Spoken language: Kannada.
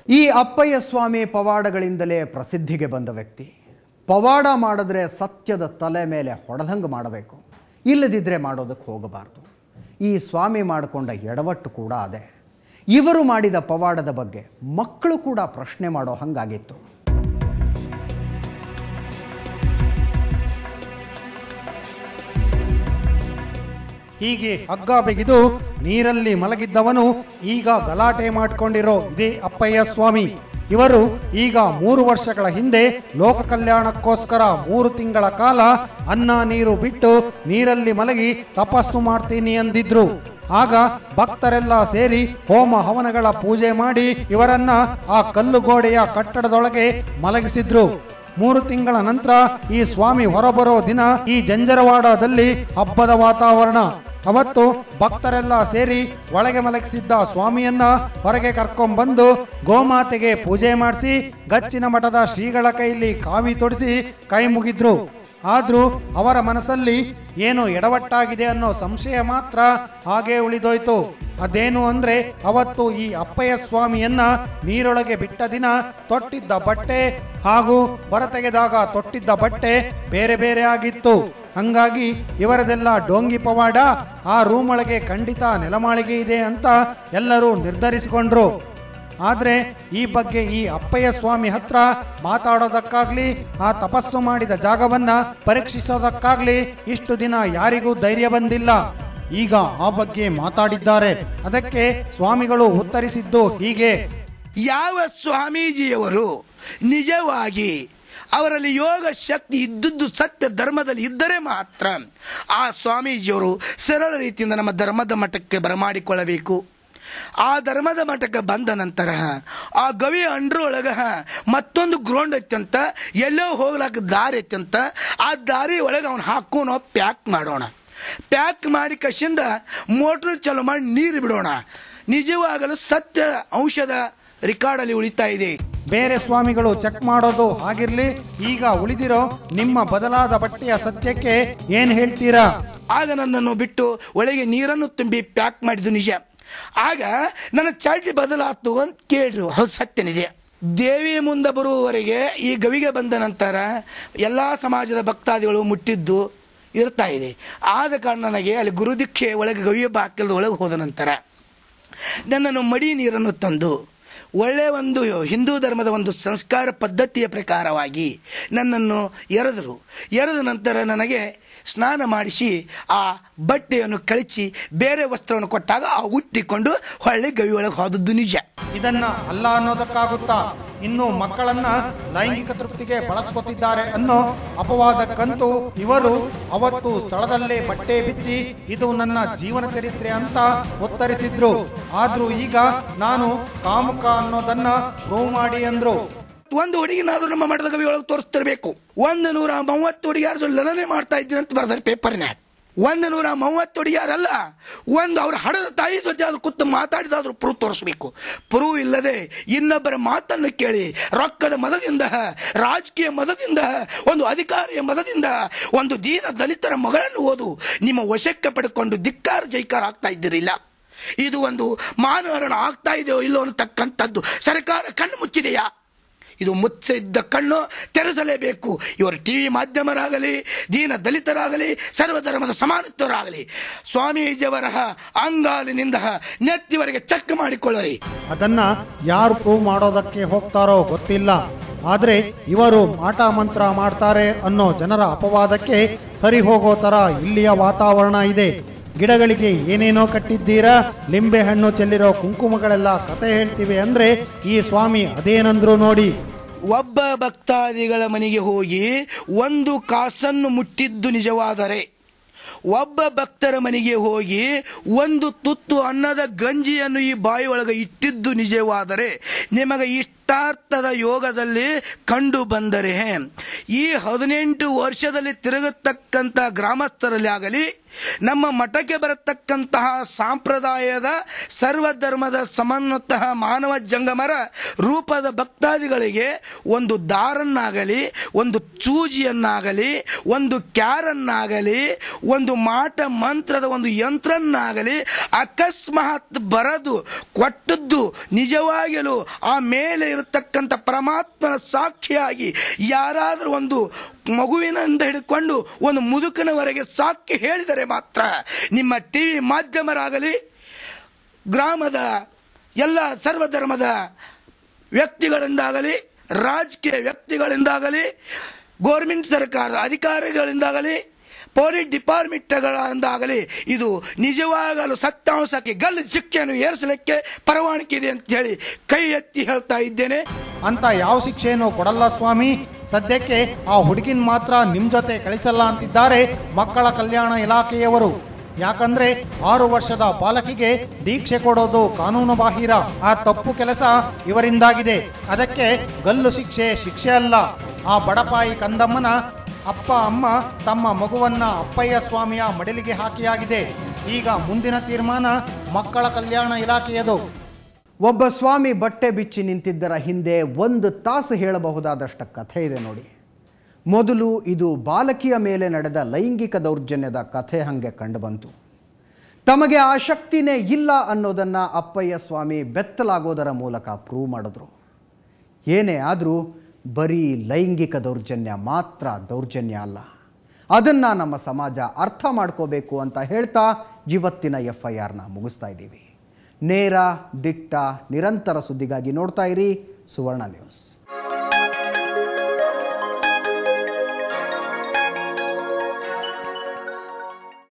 ಈ ಅಪ್ಪಯ್ಯ ಸ್ವಾಮಿ ಪವಾಡಗಳಿಂದಲೇ ಪ್ರಸಿದ್ಧಿಗೆ ಬಂದ ವ್ಯಕ್ತಿ ಪವಾಡ ಮಾಡಿದ್ರೆ ಸತ್ಯದ ತಲೆ ಮೇಲೆ ಹೊಡೆದಂಗೆ ಮಾಡಬೇಕು ಇಲ್ಲದಿದ್ದರೆ ಮಾಡೋದಕ್ಕೆ ಹೋಗಬಾರ್ದು ಈ ಸ್ವಾಮಿ ಮಾಡಿಕೊಂಡ ಎಡವಟ್ಟು ಕೂಡ ಅದೇ ಇವರು ಮಾಡಿದ ಪವಾಡದ ಬಗ್ಗೆ ಮಕ್ಕಳು ಕೂಡ ಪ್ರಶ್ನೆ ಮಾಡೋ ಹಂಗಾಗಿತ್ತು ಹೀಗೆ ಹಗ್ಗ ಬಿಗಿದು ನೀರಲ್ಲಿ ಮಲಗಿದ್ದವನು ಈಗ ಗಲಾಟೆ ಮಾಡಿಕೊಂಡಿರೋ ಇದೇ ಅಪ್ಪಯ್ಯ ಸ್ವಾಮಿ ಇವರು ಈಗ ಮೂರು ವರ್ಷಗಳ ಹಿಂದೆ ಲೋಕ ಕಲ್ಯಾಣಕ್ಕೋಸ್ಕರ ಮೂರು ತಿಂಗಳ ಕಾಲ ಅನ್ನ ನೀರು ಬಿಟ್ಟು ನೀರಲ್ಲಿ ಮಲಗಿ ತಪಸ್ಸು ಮಾಡ್ತೀನಿ ಅಂದಿದ್ರು ಆಗ ಭಕ್ತರೆಲ್ಲ ಸೇರಿ ಹೋಮ ಹವನಗಳ ಪೂಜೆ ಮಾಡಿ ಇವರನ್ನ ಆ ಕಲ್ಲು ಗೋಡೆಯ ಕಟ್ಟಡದೊಳಗೆ ಮಲಗಿಸಿದ್ರು ಮೂರು ತಿಂಗಳ ನಂತರ ಈ ಸ್ವಾಮಿ ಹೊರಬರೋ ದಿನ ಈ ಜಂಜರವಾಡದಲ್ಲಿ ಹಬ್ಬದ ವಾತಾವರಣ ಅವತ್ತು ಭಕ್ತರೆಲ್ಲ ಸೇರಿ ಒಳಗೆ ಮಲಗಿಸಿದ್ದ ಸ್ವಾಮಿಯನ್ನ ಹೊರಗೆ ಕರ್ಕೊಂಡ್ಬಂದು ಗೋಮಾತೆಗೆ ಪೂಜೆ ಮಾಡಿಸಿ ಗಚ್ಚಿನ ಮಠದ ಶ್ರೀಗಳ ಕೈಲಿ ಕಾವಿ ತೊಡಿಸಿ ಕೈ ಮುಗಿದ್ರು ಆದ್ರೂ ಅವರ ಮನಸ್ಸಲ್ಲಿ ಏನೋ ಎಡವಟ್ಟಾಗಿದೆ ಅನ್ನೋ ಸಂಶಯ ಮಾತ್ರ ಹಾಗೆ ಉಳಿದೋಯ್ತು ಅದೇನು ಅಂದ್ರೆ ಅವತ್ತು ಈ ಅಪ್ಪಯ್ಯ ಸ್ವಾಮಿಯನ್ನ ನೀರೊಳಗೆ ಬಿಟ್ಟ ದಿನ ತೊಟ್ಟಿದ್ದ ಬಟ್ಟೆ ಹಾಗೂ ಹೊರತೆಗೆದಾಗ ತೊಟ್ಟಿದ್ದ ಬಟ್ಟೆ ಬೇರೆ ಬೇರೆ ಆಗಿತ್ತು ಹಂಗಾಗಿ ಇವರದೆಲ್ಲ ಡೋಂಗಿ ಪವಾಡ ಆ ರೂಮ್ ಒಳಗೆ ಖಂಡಿತ ನೆಲಮಾಳಿಗೆ ಇದೆ ಅಂತ ಎಲ್ಲರೂ ನಿರ್ಧರಿಸಿಕೊಂಡ್ರು ಆದ್ರೆ ಈ ಬಗ್ಗೆ ಈ ಅಪ್ಪಯ್ಯ ಸ್ವಾಮಿ ಹತ್ರ ಮಾತಾಡೋದಕ್ಕಾಗ್ಲಿ ಆ ತಪಸ್ಸು ಮಾಡಿದ ಜಾಗವನ್ನ ಪರೀಕ್ಷಿಸೋದಕ್ಕಾಗ್ಲಿ ಇಷ್ಟು ದಿನ ಯಾರಿಗೂ ಧೈರ್ಯ ಬಂದಿಲ್ಲ ಈಗ ಆ ಬಗ್ಗೆ ಮಾತಾಡಿದ್ದಾರೆ ಅದಕ್ಕೆ ಸ್ವಾಮಿಗಳು ಉತ್ತರಿಸಿದ್ದು ಹೀಗೆ ಯಾವ ಸ್ವಾಮೀಜಿಯವರು ನಿಜವಾಗಿ ಅವರಲ್ಲಿ ಯೋಗ ಶಕ್ತಿ ಇದ್ದದ್ದು ಸತ್ಯ ಧರ್ಮದಲ್ಲಿ ಇದ್ದರೆ ಮಾತ್ರ ಆ ಸ್ವಾಮೀಜಿಯವರು ಸರಳ ರೀತಿಯಿಂದ ನಮ್ಮ ಧರ್ಮದ ಮಠಕ್ಕೆ ಬರಮಾಡಿಕೊಳ್ಳಬೇಕು ಆ ಧರ್ಮದ ಮಠಕ್ಕೆ ಬಂದ ನಂತರ ಆ ಗವಿ ಅಂಡ್ರೊಳಗ ಮತ್ತೊಂದು ಗ್ರೌಂಡ್ ಐತಂತ ಎಲ್ಲೋ ಹೋಗ್ಲಾಕ ದಾರಿ ಐತಂತ ಆ ದಾರಿ ಒಳಗೆ ಅವ್ನು ಹಾಕೋ ನಾವು ಪ್ಯಾಕ್ ಮಾಡೋಣ ಪ್ಯಾಕ್ ಮಾಡಿ ಕಸಿಂದ ಮೋಟ್ರ್ ಚಾಲು ಮಾಡಿ ನೀರು ಬಿಡೋಣ ನಿಜವಾಗಲೂ ಸತ್ಯ ಔಷಧ ರಿಕಾರ್ಡಲ್ಲಿ ಉಳಿತಾ ಇದೆ ಬೇರೆ ಸ್ವಾಮಿಗಳು ಚೆಕ್ ಮಾಡೋದು ಆಗಿರ್ಲಿ ಈಗ ಉಳಿದಿರೋ ನಿಮ್ಮ ಬದಲಾದ ಬಟ್ಟೆಯ ಸತ್ಯಕ್ಕೆ ಏನ್ ಹೇಳ್ತೀರಾ ಆಗ ನನ್ನನ್ನು ಬಿಟ್ಟು ಒಳಗೆ ನೀರನ್ನು ತುಂಬಿ ಪ್ಯಾಕ್ ಮಾಡಿದ್ದು ನಿಜ ಆಗ ನನ್ನ ಚಡ್ಡಿ ಬದಲಾತು ಅಂತ ಕೇಳ್ರು ಹೌದು ಸತ್ಯ ನಿಜ ದೇವಿ ಮುಂದೆ ಬರುವವರೆಗೆ ಈ ಗವಿಗೆ ಬಂದ ನಂತರ ಎಲ್ಲ ಸಮಾಜದ ಭಕ್ತಾದಿಗಳು ಮುಟ್ಟಿದ್ದು ಇರ್ತಾ ಇದೆ ಆದ ಕಾರಣ ನನಗೆ ಅಲ್ಲಿ ಗುರುದೀಕ್ಷೆ ಒಳಗೆ ಗವಿಯ ಬಾಕಿಲದ ಒಳಗೆ ಹೋದ ನಂತರ ನನ್ನನ್ನು ಮಡಿ ನೀರನ್ನು ತಂದು ಒಳ್ಳೆಯ ಒಂದು ಹಿಂದೂ ಧರ್ಮದ ಒಂದು ಸಂಸ್ಕಾರ ಪದ್ಧತಿಯ ಪ್ರಕಾರವಾಗಿ ನನ್ನನ್ನು ಎರೆದರು ಎರೆದ ನಂತರ ನನಗೆ ಸ್ನಾನ ಮಾಡಿಸಿ ಆ ಬಟ್ಟೆಯನ್ನು ಕಳಚಿ ಬೇರೆ ವಸ್ತ್ರವನ್ನು ಕೊಟ್ಟಾಗ ಆ ಹುಟ್ಟಿಕೊಂಡು ಹೊಳ್ಳಿ ಗವಿ ಒಳಗೆ ಹೋದದ್ದು ನಿಜ ಇದನ್ನ ಅಲ್ಲ ಅನ್ನೋದಕ್ಕಾಗುತ್ತಾ ಇನ್ನು ಮಕ್ಕಳನ್ನ ಲೈಂಗಿಕ ತೃಪ್ತಿಗೆ ಬಳಸ್ಕೊತಿದ್ದಾರೆ ಅನ್ನೋ ಅಪವಾದಕ್ಕಂತೂ ಇವರು ಅವತ್ತು ಸ್ಥಳದಲ್ಲೇ ಬಟ್ಟೆ ಬಿಚ್ಚಿ ಇದು ನನ್ನ ಜೀವನ ಚರಿತ್ರೆ ಅಂತ ಉತ್ತರಿಸಿದ್ರು ಆದ್ರೂ ಈಗ ನಾನು ಕಾಮುಕ ಅನ್ನೋದನ್ನ ಪ್ರೂವ್ ಮಾಡಿ ಅಂದ್ರು ಒಂದು ಹುಡುಗಿನಾದ್ರೂ ನಮ್ಮ ಮಠದ ಗವಿ ಒಳಗೆ ತೋರಿಸ್ತಿರ್ಬೇಕು ಒಂದು ನೂರ ಮೂವತ್ತು ಹುಡುಗಿಯಾರ ಜೊತೆ ಲಲನೆ ಮಾಡ್ತಾ ಇದ್ದೀನಿ ಅಂತ ಬರ್ದಾರೆ ಪೇಪರ್ನ್ಯಾಗ ಒಂದು ನೂರ ಮೂವತ್ತು ಹುಡುಗಿಯಾರಲ್ಲ ಒಂದು ಅವ್ರ ಹಡದ ತಾಯಿ ಜೊತೆ ಆದ್ರೂ ಕೂತು ಮಾತಾಡಿದಾದ್ರೂ ಪ್ರೂವ್ ತೋರಿಸ್ಬೇಕು ಪ್ರೂವ್ ಇಲ್ಲದೆ ಇನ್ನೊಬ್ಬರ ಮಾತನ್ನು ಕೇಳಿ ರೊಕ್ಕದ ಮದದಿಂದ ರಾಜಕೀಯ ಮದದಿಂದ ಒಂದು ಅಧಿಕಾರಿಯ ಮದದಿಂದ ಒಂದು ದೀನ ದಲಿತರ ಮಗಳನ್ನು ಓದು ನಿಮ್ಮ ವಶಕ್ಕೆ ಪಡ್ಕೊಂಡು ಧಿಕ್ಕಾರ ಜೈಕಾರ ಆಗ್ತಾ ಇದ್ದಿರಿಲ್ಲ ಇದು ಒಂದು ಮಾನವರಣ ಆಗ್ತಾ ಇದೆಯೋ ಇಲ್ಲೋ ಅನ್ನತಕ್ಕಂಥದ್ದು ಸರ್ಕಾರ ಕಣ್ಣು ಮುಚ್ಚಿದೆಯಾ ಇದು ಮುಚ್ಚಿದ್ದ ಕಣ್ಣು ತೆರೆಸಲೇಬೇಕು ಇವರು ಟಿ ವಿ ಮಾಧ್ಯಮರಾಗಲಿ ದೀನ ದಲಿತರಾಗಲಿ ಸರ್ವಧರ್ಮದ ಸಮಾನತ್ವರಾಗಲಿ ಸ್ವಾಮೀಜಿಯವರ ಅಂಗಾಲಿನಿಂದ ನೆತ್ತಿವರೆಗೆ ಚೆಕ್ ಮಾಡಿಕೊಳ್ಳರಿ ಅದನ್ನ ಯಾರು ಪ್ರೂವ್ ಮಾಡೋದಕ್ಕೆ ಹೋಗ್ತಾರೋ ಗೊತ್ತಿಲ್ಲ ಆದ್ರೆ ಇವರು ಮಾಟ ಮಂತ್ರ ಮಾಡ್ತಾರೆ ಅನ್ನೋ ಜನರ ಅಪವಾದಕ್ಕೆ ಸರಿ ಹೋಗೋ ತರ ಇಲ್ಲಿಯ ವಾತಾವರಣ ಇದೆ ಗಿಡಗಳಿಗೆ ಏನೇನೋ ಕಟ್ಟಿದ್ದೀರಾ ಲಿಂಬೆ ಹಣ್ಣು ಚೆಲ್ಲಿರೋ ಕುಂಕುಮಗಳೆಲ್ಲ ಕತೆ ಹೇಳ್ತಿವೆ ಅಂದ್ರೆ ಈ ಸ್ವಾಮಿ ಅದೇನಂದ್ರು ನೋಡಿ ಒಬ್ಬ ಭಕ್ತಾದಿಗಳ ಮನೆಗೆ ಹೋಗಿ ಒಂದು ಕಾಸನ್ನು ಮುಟ್ಟಿದ್ದು ನಿಜವಾದರೆ ಒಬ್ಬ ಭಕ್ತರ ಮನೆಗೆ ಹೋಗಿ ಒಂದು ತುತ್ತು ಅನ್ನದ ಗಂಜಿಯನ್ನು ಈ ಬಾಯಿ ಒಳಗೆ ಇಟ್ಟಿದ್ದು ನಿಜವಾದರೆ ನಿಮಗೆ ಇಷ್ಟ ಇಷ್ಟಾರ್ಥದ ಯೋಗದಲ್ಲಿ ಕಂಡು ಬಂದರೆ ಈ ಹದಿನೆಂಟು ವರ್ಷದಲ್ಲಿ ತಿರುಗತಕ್ಕಂಥ ಗ್ರಾಮಸ್ಥರಲ್ಲಿ ಆಗಲಿ ನಮ್ಮ ಮಠಕ್ಕೆ ಬರತಕ್ಕಂತಹ ಸಾಂಪ್ರದಾಯದ ಸರ್ವಧರ್ಮದ ಸಮನ್ವತಃ ಮಾನವ ಜಂಗಮರ ರೂಪದ ಭಕ್ತಾದಿಗಳಿಗೆ ಒಂದು ದಾರನ್ನಾಗಲಿ ಒಂದು ಚೂಜಿಯನ್ನಾಗಲಿ ಒಂದು ಕ್ಯಾರನ್ನಾಗಲಿ ಒಂದು ಮಾಟ ಮಂತ್ರದ ಒಂದು ಯಂತ್ರನ್ನಾಗಲಿ ಅಕಸ್ಮಾತ್ ಬರದು ಕೊಟ್ಟದ್ದು ನಿಜವಾಗಿಯೂ ಆ ಮೇಲೆ ಇರತಕ್ಕಂಥ ಪರಮಾತ್ಮನ ಸಾಕ್ಷಿಯಾಗಿ ಯಾರಾದರೂ ಒಂದು ಮಗುವಿನಿಂದ ಹಿಡ್ಕೊಂಡು ಒಂದು ಮುದುಕನವರೆಗೆ ಸಾಕ್ಷಿ ಹೇಳಿದರೆ ಮಾತ್ರ ನಿಮ್ಮ ಟಿ ವಿ ಮಾಧ್ಯಮರಾಗಲಿ ಗ್ರಾಮದ ಎಲ್ಲ ಸರ್ವಧರ್ಮದ ವ್ಯಕ್ತಿಗಳಿಂದಾಗಲಿ ರಾಜಕೀಯ ವ್ಯಕ್ತಿಗಳಿಂದಾಗಲಿ ಗೋರ್ಮೆಂಟ್ ಸರ್ಕಾರದ ಅಧಿಕಾರಿಗಳಿಂದಾಗಲಿ ಪೊಲೀಸ್ ಡಿಪಾರ್ಟ್ಮೆಂಟ್ಗಳಿಂದಾಗಲಿ ಇದು ನಿಜವಾಗಲು ಸತ್ಯಾಂಶಕ್ಕೆ ಗಲ್ಲು ಚಿಕ್ಕೆಯನ್ನು ಏರಿಸಲಿಕ್ಕೆ ಪರವಾನಗಿ ಇದೆ ಅಂತ ಹೇಳಿ ಕೈ ಎತ್ತಿ ಹೇಳ್ತಾ ಇದ್ದೇನೆ ಅಂತ ಯಾವ ಶಿಕ್ಷೆಯನ್ನು ಕೊಡಲ್ಲ ಸ್ವಾಮಿ ಸದ್ಯಕ್ಕೆ ಆ ಹುಡುಗಿನ ಮಾತ್ರ ನಿಮ್ ಜೊತೆ ಕಳಿಸಲ್ಲ ಅಂತಿದ್ದಾರೆ ಮಕ್ಕಳ ಕಲ್ಯಾಣ ಇಲಾಖೆಯವರು ಯಾಕಂದ್ರೆ ಆರು ವರ್ಷದ ಬಾಲಕಿಗೆ ದೀಕ್ಷೆ ಕೊಡೋದು ಕಾನೂನು ಬಾಹಿರ ಆ ತಪ್ಪು ಕೆಲಸ ಇವರಿಂದಾಗಿದೆ ಅದಕ್ಕೆ ಗಲ್ಲು ಶಿಕ್ಷೆ ಶಿಕ್ಷೆ ಅಲ್ಲ ಆ ಬಡಪಾಯಿ ಕಂದಮ್ಮನ ಅಪ್ಪ ಅಮ್ಮ ತಮ್ಮ ಮಗುವನ್ನ ಅಪ್ಪಯ್ಯ ಸ್ವಾಮಿಯ ಮಡಿಲಿಗೆ ಹಾಕಿಯಾಗಿದೆ ಈಗ ಮುಂದಿನ ತೀರ್ಮಾನ ಮಕ್ಕಳ ಕಲ್ಯಾಣ ಇಲಾಖೆಯದು ಒಬ್ಬ ಸ್ವಾಮಿ ಬಟ್ಟೆ ಬಿಚ್ಚಿ ನಿಂತಿದ್ದರ ಹಿಂದೆ ಒಂದು ತಾಸು ಹೇಳಬಹುದಾದಷ್ಟು ಕಥೆ ಇದೆ ನೋಡಿ ಮೊದಲು ಇದು ಬಾಲಕಿಯ ಮೇಲೆ ನಡೆದ ಲೈಂಗಿಕ ದೌರ್ಜನ್ಯದ ಕಥೆ ಹಾಗೆ ಕಂಡುಬಂತು ತಮಗೆ ಆ ಶಕ್ತಿನೇ ಇಲ್ಲ ಅನ್ನೋದನ್ನು ಅಪ್ಪಯ್ಯ ಸ್ವಾಮಿ ಬೆತ್ತಲಾಗೋದರ ಮೂಲಕ ಪ್ರೂವ್ ಮಾಡಿದ್ರು ಏನೇ ಆದರೂ ಬರೀ ಲೈಂಗಿಕ ದೌರ್ಜನ್ಯ ಮಾತ್ರ ದೌರ್ಜನ್ಯ ಅಲ್ಲ ಅದನ್ನು ನಮ್ಮ ಸಮಾಜ ಅರ್ಥ ಮಾಡ್ಕೋಬೇಕು ಅಂತ ಹೇಳ್ತಾ ಇವತ್ತಿನ ಎಫ್ ಐ ಆರ್ನ ಮುಗಿಸ್ತಾ ಇದ್ದೀವಿ ನೇರ ದಿಟ್ಟ ನಿರಂತರ ಸುದ್ದಿಗಾಗಿ ನೋಡ್ತಾ ಇರಿ ಸುವರ್ಣ ನ್ಯೂಸ್